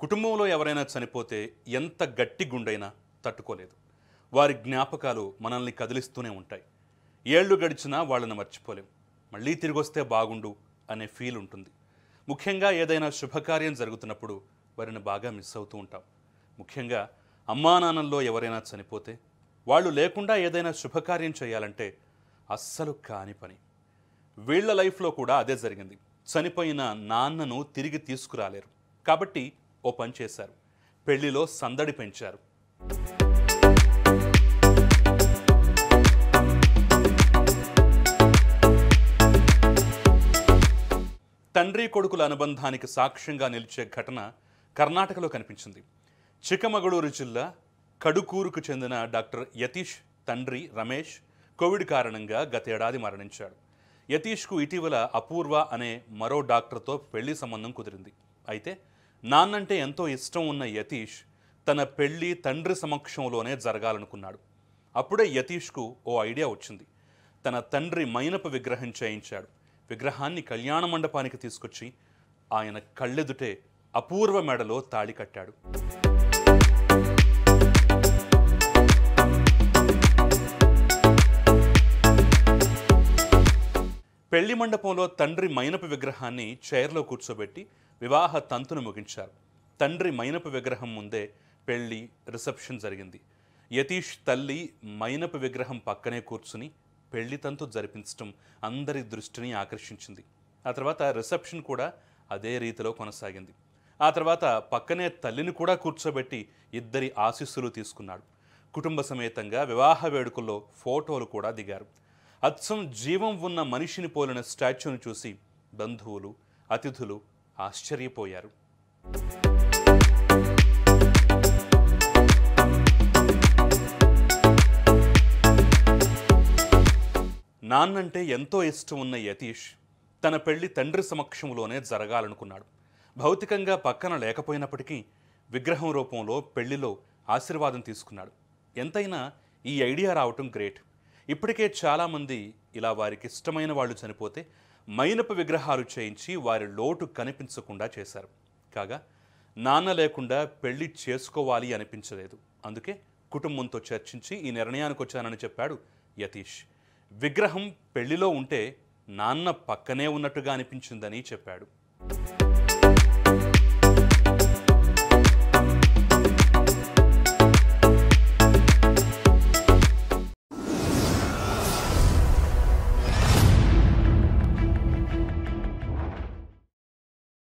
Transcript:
కుటుంబంలో ఎవరైనా చనిపోతే ఎంత గట్టి గుండైనా తట్టుకోలేదు వారి జ్ఞాపకాలు మనల్ని కదిలిస్తూనే ఉంటాయి ఏళ్ళు గడిచినా వాళ్ళని మర్చిపోలేం మళ్ళీ తిరిగి వస్తే బాగుండు అనే ఫీల్ ఉంటుంది ముఖ్యంగా ఏదైనా శుభకార్యం జరుగుతున్నప్పుడు వారిని బాగా మిస్ అవుతూ ఉంటాం ముఖ్యంగా అమ్మా నాన్నల్లో ఎవరైనా చనిపోతే వాళ్ళు లేకుండా ఏదైనా శుభకార్యం చేయాలంటే అస్సలు కాని పని వీళ్ళ లైఫ్లో కూడా అదే జరిగింది చనిపోయిన నాన్నను తిరిగి తీసుకురాలేరు కాబట్టి ఓ పని చేశారు పెళ్లిలో సందడి పెంచారు తండ్రి కొడుకుల అనుబంధానికి సాక్ష్యంగా నిలిచే ఘటన కర్ణాటకలో కనిపించింది చిక్కమగళూరు జిల్లా కడుకూరుకు చెందిన డాక్టర్ యతీష్ తండ్రి రమేష్ కోవిడ్ కారణంగా గతేడాది మరణించాడు యతీష్కు ఇటీవల అపూర్వ అనే మరో డాక్టర్తో పెళ్లి సంబంధం కుదిరింది అయితే నాన్నంటే ఎంతో ఇష్టం ఉన్న యతీష్ తన పెళ్లి తండ్రి సమక్షంలోనే జరగాలనుకున్నాడు అప్పుడే యతీష్కు ఓ ఐడియా వచ్చింది తన తండ్రి మైనపు విగ్రహం చేయించాడు విగ్రహాన్ని కళ్యాణ మండపానికి తీసుకొచ్చి ఆయన కళ్ళెదుటే అపూర్వ మెడలో తాళి కట్టాడు పెళ్లి మండపంలో తండ్రి మైనపు విగ్రహాన్ని చైర్లో కూర్చోబెట్టి వివాహ తంతును ముగించారు తండ్రి మైనపు విగ్రహం ముందే పెళ్లి రిసెప్షన్ జరిగింది యతీష్ తల్లి మైనపు విగ్రహం పక్కనే కూర్చుని పెళ్లి తంతు జరిపించడం అందరి దృష్టిని ఆకర్షించింది ఆ తర్వాత రిసెప్షన్ కూడా అదే రీతిలో కొనసాగింది ఆ తర్వాత పక్కనే తల్లిని కూడా కూర్చోబెట్టి ఇద్దరి ఆశీస్సులు తీసుకున్నాడు కుటుంబ సమేతంగా వివాహ వేడుకల్లో ఫోటోలు కూడా దిగారు అచ్చం జీవం ఉన్న మనిషిని పోలిన స్టాచ్యూను చూసి బంధువులు అతిథులు ఆశ్చర్యపోయారు నాన్నంటే ఎంతో ఇష్టం ఉన్న యతీష్ తన పెళ్లి తండ్రి సమక్షంలోనే జరగాలనుకున్నాడు భౌతికంగా పక్కన లేకపోయినప్పటికీ విగ్రహం రూపంలో పెళ్లిలో ఆశీర్వాదం తీసుకున్నాడు ఎంతైనా ఈ ఐడియా రావటం గ్రేట్ ఇప్పటికే చాలామంది ఇలా వారికి ఇష్టమైన వాళ్ళు చనిపోతే మైనపు విగ్రహాలు చేయించి వారి లోటు కనిపించకుండా చేశారు కాగా నాన్న లేకుండా పెళ్లి చేసుకోవాలి అనిపించలేదు అందుకే కుటుంబంతో చర్చించి ఈ నిర్ణయానికి వచ్చానని చెప్పాడు యతీష్ విగ్రహం పెళ్లిలో ఉంటే నాన్న పక్కనే ఉన్నట్టుగా అనిపించిందని చెప్పాడు